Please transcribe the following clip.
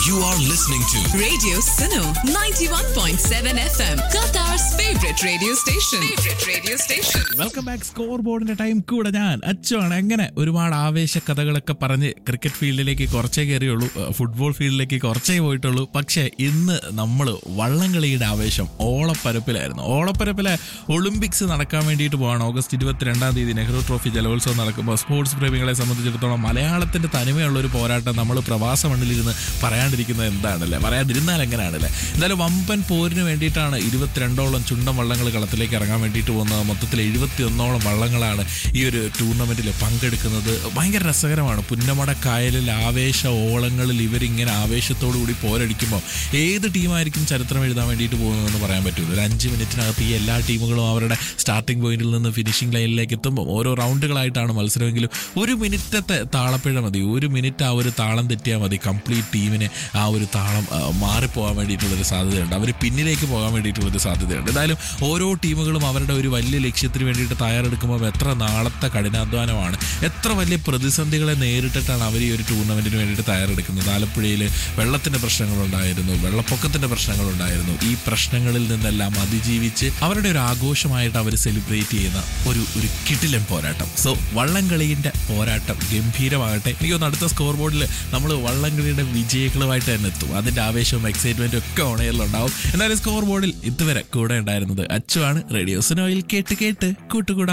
You are listening to Radio Sino 91.7 FM, Qatar's favorite radio station. Favorite radio station. Welcome back score ബോർഡിന്റെ time കൂടെ ഞാൻ അച്ചുവാണ് എങ്ങനെ ഒരുപാട് ആവേശ കഥകളൊക്കെ പറഞ്ഞ് ക്രിക്കറ്റ് ഫീൽഡിലേക്ക് കുറച്ചേ കയറിയുള്ളൂ ഏഹ് ഫുട്ബോൾ ഫീൽഡിലേക്ക് കുറച്ചേ പോയിട്ടുള്ളൂ പക്ഷേ ഇന്ന് നമ്മൾ വള്ളംകളിയുടെ ആവേശം ഓളപ്പരപ്പിലായിരുന്നു ഓളപ്പരപ്പിലെ ഒളിമ്പിക്സ് നടക്കാൻ വേണ്ടിയിട്ട് പോവാണ് ഓഗസ്റ്റ് ഇരുപത്തിരണ്ടാം തീയതി നെഹ്റു ട്രോഫി ജലോത്സവം നടക്കുമ്പോൾ സ്പോർട്സ് പ്രേമികളെ സംബന്ധിച്ചിടത്തോളം മലയാളത്തിന്റെ തനിമയുള്ള ഒരു പോരാട്ടം നമ്മൾ പ്രവാസ മണ്ണിലിരുന്ന് പറയാണ്ടിരിക്കുന്നത് എന്താണല്ലേ പറയാതിരുന്നാൽ എങ്ങനെയാണല്ലേ എന്തായാലും വമ്പൻ പോരിന് വേണ്ടിയിട്ടാണ് ഇരുപത്തിരണ്ടോളം ചുണ്ടൻ വള്ളങ്ങൾ കളത്തിലേക്ക് ഇറങ്ങാൻ വേണ്ടിയിട്ട് പോകുന്നത് മൊത്തത്തിൽ എഴുപത്തിയൊന്നോളം വള്ളങ്ങളാണ് ഈ ഒരു ടൂർണമെന്റിൽ പങ്കെടുക്കുന്നത് ഭയങ്കര രസകരമാണ് പുന്നമട കായലിൽ ആവേശ ഓളങ്ങളിൽ ഇവരിങ്ങനെ ആവേശത്തോടു കൂടി പോരടിക്കുമ്പോൾ ഏത് ടീമായിരിക്കും ചരിത്രം എഴുതാൻ വേണ്ടിയിട്ട് പോകുന്നതെന്ന് പറയാൻ പറ്റില്ല ഒരു അഞ്ച് മിനിറ്റിനകത്ത് ഈ എല്ലാ ടീമുകളും അവരുടെ സ്റ്റാർട്ടിംഗ് പോയിന്റിൽ നിന്ന് ഫിനിഷിംഗ് ലൈനിലേക്ക് എത്തുമ്പോൾ ഓരോ റൗണ്ടുകളായിട്ടാണ് മത്സരമെങ്കിലും ഒരു മിനിറ്റത്തെ താളപ്പിഴ മതി ഒരു മിനിറ്റ് ആ ഒരു താളം തെറ്റിയാൽ മതി കംപ്ലീറ്റ് ടീമിന് ആ ഒരു താളം ആ, മാറിപ്പോകാൻ വേണ്ടിയിട്ടുള്ളൊരു സാധ്യതയുണ്ട് അവർ പിന്നിലേക്ക് പോകാൻ വേണ്ടിയിട്ടുള്ളൊരു സാധ്യതയുണ്ട് എന്തായാലും ഓരോ ടീമുകളും അവരുടെ ഒരു വലിയ ലക്ഷ്യത്തിന് വേണ്ടിയിട്ട് തയ്യാറെടുക്കുമ്പോൾ എത്ര നാളത്തെ കഠിനാധ്വാനമാണ് എത്ര വലിയ പ്രതിസന്ധികളെ നേരിട്ടിട്ടാണ് അവർ ഈ ഒരു ടൂർണമെന്റിന് വേണ്ടിയിട്ട് തയ്യാറെടുക്കുന്നത് ആലപ്പുഴയിൽ വെള്ളത്തിന്റെ പ്രശ്നങ്ങളുണ്ടായിരുന്നു വെള്ളപ്പൊക്കത്തിന്റെ പ്രശ്നങ്ങളുണ്ടായിരുന്നു ഈ പ്രശ്നങ്ങളിൽ നിന്നെല്ലാം അതിജീവിച്ച് അവരുടെ ഒരു ആഘോഷമായിട്ട് അവർ സെലിബ്രേറ്റ് ചെയ്യുന്ന ഒരു ഒരു കിടിലൻ പോരാട്ടം സോ വള്ളംകളിയുടെ പോരാട്ടം ഗംഭീരമാകട്ടെ എനിക്കൊന്ന് അടുത്ത സ്കോർ ബോർഡിൽ നമ്മൾ വള്ളംകളിയുടെ വിജയികളുമായിട്ട് തന്നെ എത്തും അതിന്റെ ആവേശവും എക്സൈറ്റ്മെന്റും ഒക്കെ ഓണയറിലുണ്ടാവും എന്നാലും സ്കോർ ബോർഡിൽ ഇതുവരെ കൂടെ ഉണ്ടായിരുന്നത് അച്ചുവാണ് റേഡിയോ സിനോയിൽ കേട്ട് കേട്ട് കൂട്ടുകൂടാ